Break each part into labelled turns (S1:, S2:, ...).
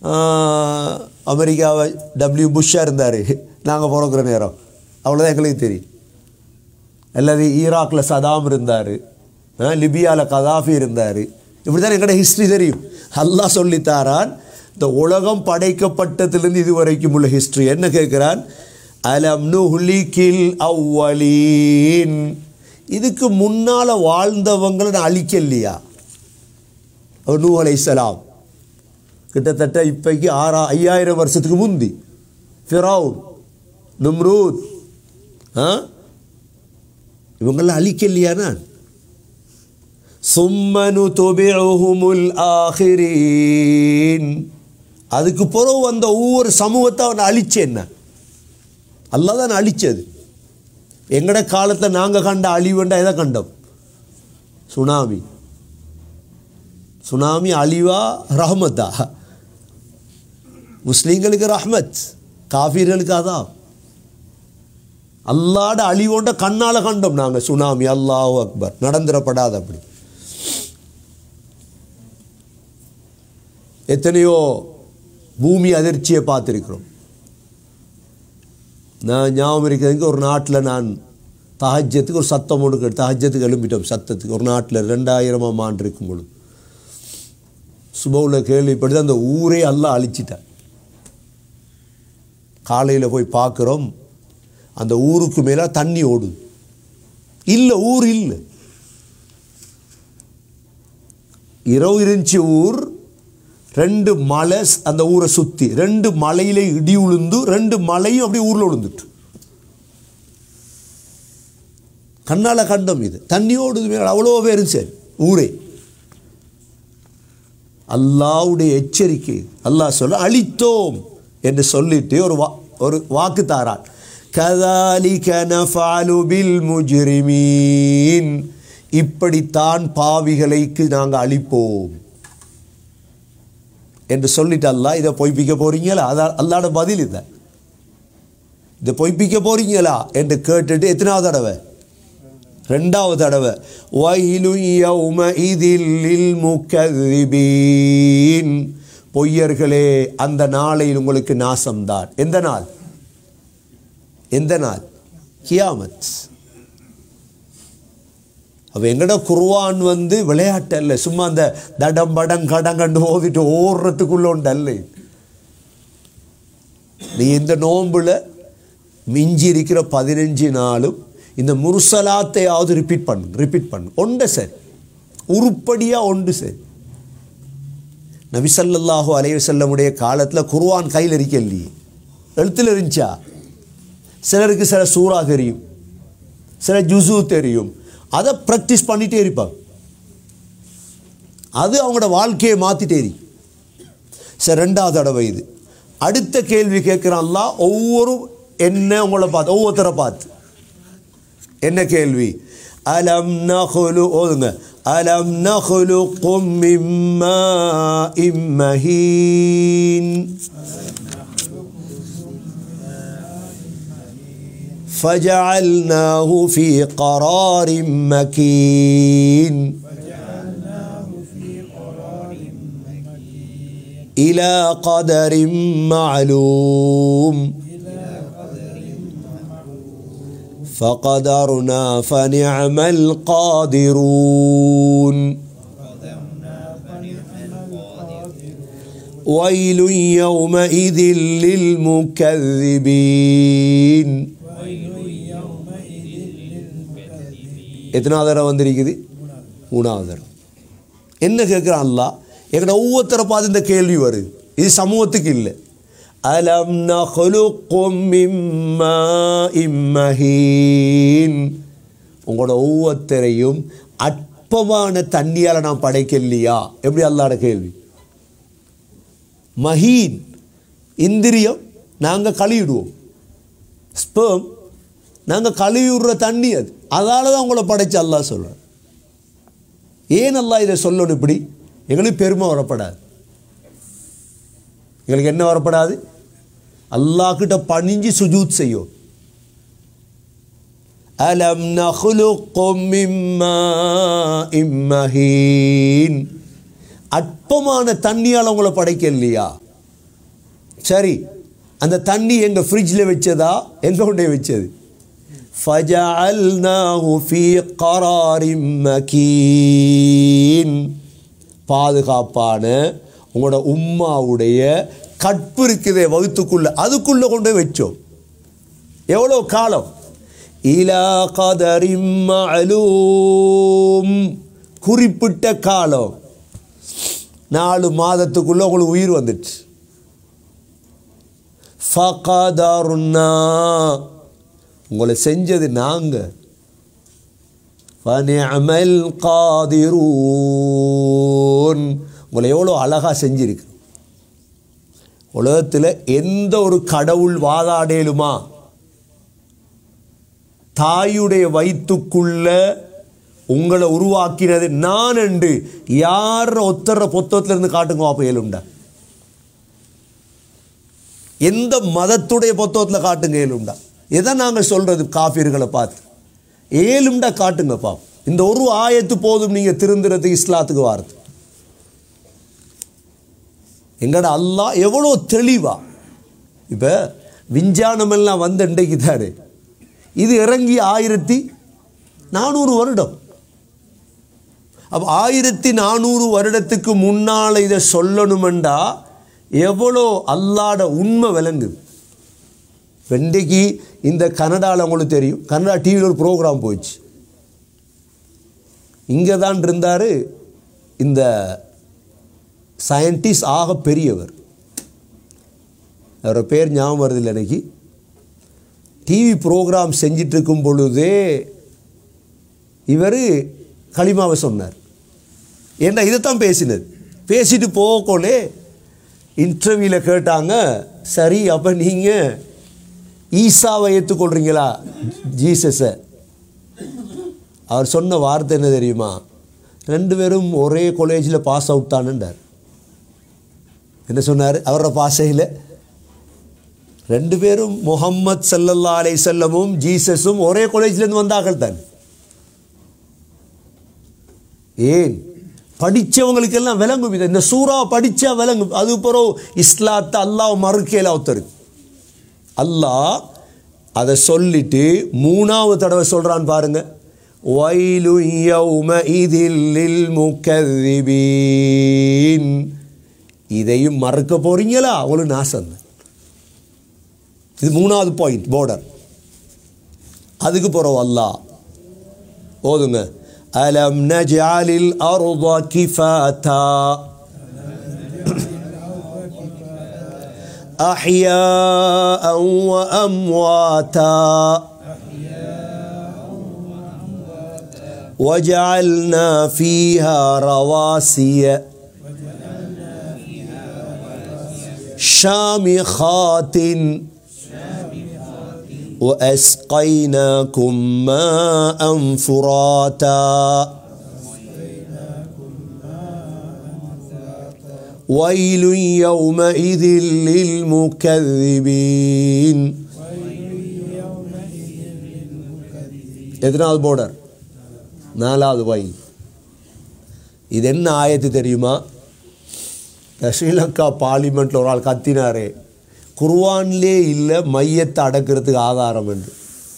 S1: ஆஹ், அமெரிக்காவை டபிள்யூ புஷ்ஷாக இருந்தார் நாங்கள் பிறக்கிற நேரம் அவ்வளோதான் எங்களுக்கு தெரியும் அல்லது ஈராக்கில் சதாம் இருந்தார் லிபியாவில் கதாஃபி இருந்தார் இப்படி தான் எங்களோட ஹிஸ்ட்ரி தெரியும் அல்லாஹ் சொல்லித்தாரான் இந்த உலகம் படைக்கப்பட்டதிலிருந்து இது வரைக்கும் உள்ள ஹிஸ்ட்ரி என்ன கேட்குறான் அலம் நுஹ்லிகில் அவ்வலீன் இதுக்கு முன்னால் வாழ்ந்தவங்களை நான் அழிக்கலையா அவர் நூ அலைஹிஸ்ஸலாம் கிட்டத்தட்ட இப்போக்கு ஆறா ஐயாயிரம் வருஷத்துக்கு முந்தி ஃபிரௌன் நும்ரூத் ஆ இவங்கெல்லாம் அழிக்கலையா நான் சும்மனு தொபிழுமுல் ஆஹிரீன் அதுக்கு பிறகு வந்த ஒவ்வொரு சமூகத்தை அவனை அழிச்சேன் நான் அல்லாஹ் தான் அழிச்சது எங்கட காலத்தில் நாங்கள் கண்ட அழிவுண்டா எதை கண்டோம் சுனாமி சுனாமி அழிவா ரஹமத்தா முஸ்லீம்களுக்கு ரஹ்மத் காஃபீர்களுக்கு அதான் அல்லாட அழிவோண்ட கண்ணால் கண்டோம் நாங்கள் சுனாமி அல்லாஹ் அக்பர் நடந்துடப்படாது அப்படி எத்தனையோ பூமி அதிர்ச்சியை பார்த்துருக்கிறோம் நான் ஞாபகம் இருக்கிறதுக்கு ஒரு நாட்டில் நான் தஹஜத்துக்கு ஒரு சத்தம் ஒன்று கேட்டு தஹஜத்துக்கு எழும்பிட்டோம் சத்தத்துக்கு ஒரு நாட்டில் ரெண்டாயிரமாம் ஆண்டு இருக்கும் பொழுது சுபவில் கேள்விப்பட்டு அந்த ஊரே எல்லாம் அழிச்சிட்டான் காலையில் போய் பார்க்குறோம் அந்த ஊருக்கு மேலே தண்ணி ஓடுது இல்லை ஊர் இல்லை இரவு இருந்துச்சு ஊர் ரெண்டு மலை ஸ்- அந்த ஊரை சுற்றி ரெண்டு மலையில இடி உளுந்து ரெண்டு மலையும் அப்படியே ஊரில் விழுந்துட்டு கண்ணால் கண்டோம் இது தண்ணி ஓடுது மேலே அவ்வளோ பேரும் சரி ஊரே அல்லாவுடைய எச்சரிக்கை அல்லாஹ் சொல்ல அழித்தோம் என்று சொல்லிட்டு ஒரு வா ஒரு வாக்கு தாரான் கதாலிக நஃபாலு பில் முஜ்ரிமீன் இப்படித்தான் பாவிகளைக்கு நாங்கள் அழிப்போம் என்று சொல்லிட்டு அல்லாஹ் இதை பொய்ப்பிக்க போறீங்களா அதான் அல்லாட பதில் இதை இதை பொய்ப்பிக்க போறீங்களா என்று கேட்டுட்டு எத்தனாவது தடவை ரெண்டாவது தடவை வயலு யௌம இதில் முக்கதிபீன் பொய்யர்களே அந்த நாளையில் உங்களுக்கு நாசம்தான் எந்த நாள் எந்த நாள் கியாமத் அப்போ எங்கட குர்வான் வந்து விளையாட்டு அல்ல சும்மா அந்த தடம் படம் கடங்கண்டு ஓதிட்டு ஓடுறதுக்குள்ள உண்டு அல்ல இது. நீ இந்த நோன்புல மிஞ்சி இருக்கிற பதினஞ்சு நாளும் இந்த முருசலாத்தையாவது ரிப்பீட் பண்ணு ரிப்பீட் பண்ணு ஒன்று சரி உருப்படியாக ஒன்று சரி நபிசல்லாஹு அலைவசல்லமுடைய காலத்தில் குர்ஆன் கையில் இருக்க இல்லையே எழுத்தில் இருந்துச்சா சிலருக்கு சில சூறா தெரியும் சில ஜுசு தெரியும் அதை ப்ராக்டிஸ் பண்ணிகிட்டே இருப்பாங்க அது அவங்களோட வாழ்க்கையை மாற்றிட்டே இருக்கு சரி ரெண்டாவது தடவை இது அடுத்த கேள்வி கேட்குறான்ல ஒவ்வொரு என்ன உங்களை பார்த்து ஒவ்வொருத்தரை பார்த்து என்ன கேள்வி அலம் நகுலு ஓதுங்க அலம் நகுலு மிம்மா இம்மஹீன் فجعلناه في قرار مكين إلى قدر معلوم فقدرنا فنعم القادرون ويل يومئذ للمكذبين எத்தனாவது தடவை வந்திருக்குது மூணாவது தடவை என்ன கேட்குறான் அல்லாஹ் எங்கட ஒவ்வொருத்தரை பார்த்து இந்த கேள்வி வருது இது சமூகத்துக்கு இல்லை அலம் நஹ்லுக்கும் மின் மாஇம் மஹீன் உங்களோட ஒவ்வொருத்தரையும் அற்பமான தண்ணியால் நான் படைக்கலையா எப்படி அல்லாட கேள்வி மஹீன் இந்திரியம் நாங்கள் கழுவிடுவோம் ஸ்பெர்ம் நாங்கள் கழுவி விடுற தண்ணி அது அதால தான் உங்களை படைச்சு அல்லாஹ் சொல்கிறேன் ஏன் அல்லாஹ் இதை சொல்லணும் இப்படி எங்களுக்கு பெருமை வரப்படாது எங்களுக்கு என்ன வரப்படாது அல்லாஹ் கிட்ட பணிஞ்சு சுஜூத் செய்யும் அலம் நஹ்லுக்கும் மிம்மா இம்மஹீன் அற்பமான தண்ணியால் உங்களை படைக்க இல்லையா சரி அந்த தண்ணி எங்கள் ஃப்ரிட்ஜில் வச்சதா எங்கே கொண்டே வச்சது فَجَعَلْنَاهُ فِي قَرَارٍ مَكِينٍ பாதுகாப்பான உங்களோட உம்மாவுடைய கற்பு இருக்குதே வகுத்துக்குள்ள அதுக்குள்ள கொண்டு போய் வச்சோம் எவ்வளோ காலம் இலா கதரிம் மஅலூம் குறிப்பிட்ட காலம் நாலு மாதத்துக்குள்ள உங்களுக்கு உயிர் வந்துச்சு ஃபகதர்னா உங்களை செஞ்சது நாங்கள் ஃபனிஅமல் காதிரூன் உங்களை எவ்வளோ அழகாக செஞ்சிருக்கு உலகத்தில் எந்த ஒரு கடவுள் வாதாடேலுமா தாயுடைய வயிற்றுக்குள்ள உங்களை உருவாக்கினது நான் என்று யார் ஒத்தர பொத்தத்துல இருந்து காட்டுங்க அப்போ ஏழுண்டா எந்த மதத்துடைய பொத்தத்தில் காட்டுங்க ஏழுண்டா எதை நாங்கள் சொல்றது காஃபிர்களை பார்த்து ஏழுண்டா காட்டுங்க பாப் இந்த ஒரு ஆயத்து போதும் நீங்கள் திருந்துறதுக்கு இஸ்லாத்துக்கு வாரது எங்கட அல்லாஹ் எவ்வளோ தெளிவா இப்போ விஞ்ஞானமெல்லாம் வந்த இன்றைக்கு தானே இது இறங்கி ஆயிரத்தி நானூறு வருடம் அப்போ ஆயிரத்தி நானூறு வருடத்துக்கு முன்னால் இதை சொல்லணுமெண்டா எவ்வளோ அல்லாட உண்மை விளங்குது இன்றைக்கு இந்த கனடாவில் உங்களுக்கு தெரியும் கனடா டிவியில் ஒரு ப்ரோக்ராம் போயிடுச்சு இங்கே தான் இருந்தார் இந்த சயின்டிஸ்ட் ஆக பெரியவர் அவரோட பேர் ஞாபகம் வருதில்லை எனக்கு டிவி ப்ரோக்ராம் செஞ்சிட்டு இருக்கும் பொழுதே இவர் களிமாவை சொன்னார் ஏன்னா இதைத்தான் பேசினது பேசிட்டு போகக்கோலே இன்டர்வியூவில் கேட்டாங்க சரி அப்போ நீங்கள் ஈசாவை ஏற்றுக்கொள்கிறீங்களா ஜீசஸை அவர் சொன்ன வார்த்தை என்ன தெரியுமா ரெண்டு பேரும் ஒரே காலேஜில் பாஸ் அவுட் தானுன்றார் என்ன சொன்னார் அவரோட பாஷையில் ரெண்டு பேரும் முகம்மது சல்லல்லா அலை செல்லமும் ஜீசஸும் ஒரே காலேஜ்லேருந்து வந்தார்கள் தான் ஏன் படித்தவங்களுக்கெல்லாம் விளங்கும் இது இந்த சூறா படித்தா விளங்கும் அது பிறகு இஸ்லாத்தை அல்லாஹ் மறுக்கையில் ஒருத்தருக்கு அல்லாஹ் அதை சொல்லிட்டு மூணாவது தடவை சொல்கிறான் பாருங்க வயலு இதில் முக்கதிபீன் இதையும் மறக்க போறீங்களா உங்களுக்கு நாசம் இது மூணாவது பாயிண்ட் போர்டர் அதுக்கு பிறகு அல்லாஹ் ஓதுங்க அலம் நஜாலில் அருض கிஃபாத்தா أحياء وأمواتا وجعلنا فيها رواسي شامخات وأسقيناكم ماء فراتا ويل يومئذ للمكذبين எத்தனாவது போர்டர் நாலாவது வயல் இது என்ன ஆயத்து தெரியுமா இந்த ஸ்ரீலங்கா பார்லிமெண்ட்டில் ஒரு ஆள் கத்தினாரே குர்வான்லே இல்லை மையத்தை அடக்கிறதுக்கு ஆதாரம் என்று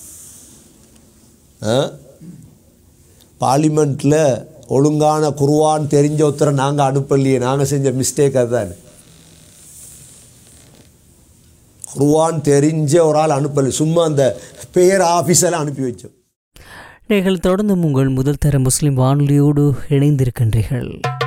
S1: பார்லிமெண்ட்டில் ஒழுங்கான குருவான் தெரிஞ்ச ஒருத்தரை நாங்கள் அனுப்பலையே நாங்கள் செஞ்ச மிஸ்டேக் அதுதான் குருவான் தெரிஞ்ச ஒரு ஆள் அனுப்பலை சும்மா அந்த பேர் ஆஃபீஸெல்லாம் அனுப்பி வச்சோம்
S2: நீங்கள் தொடர்ந்து உங்கள் முதல் தர முஸ்லிம் வானொலியோடு இணைந்திருக்கின்றீர்கள்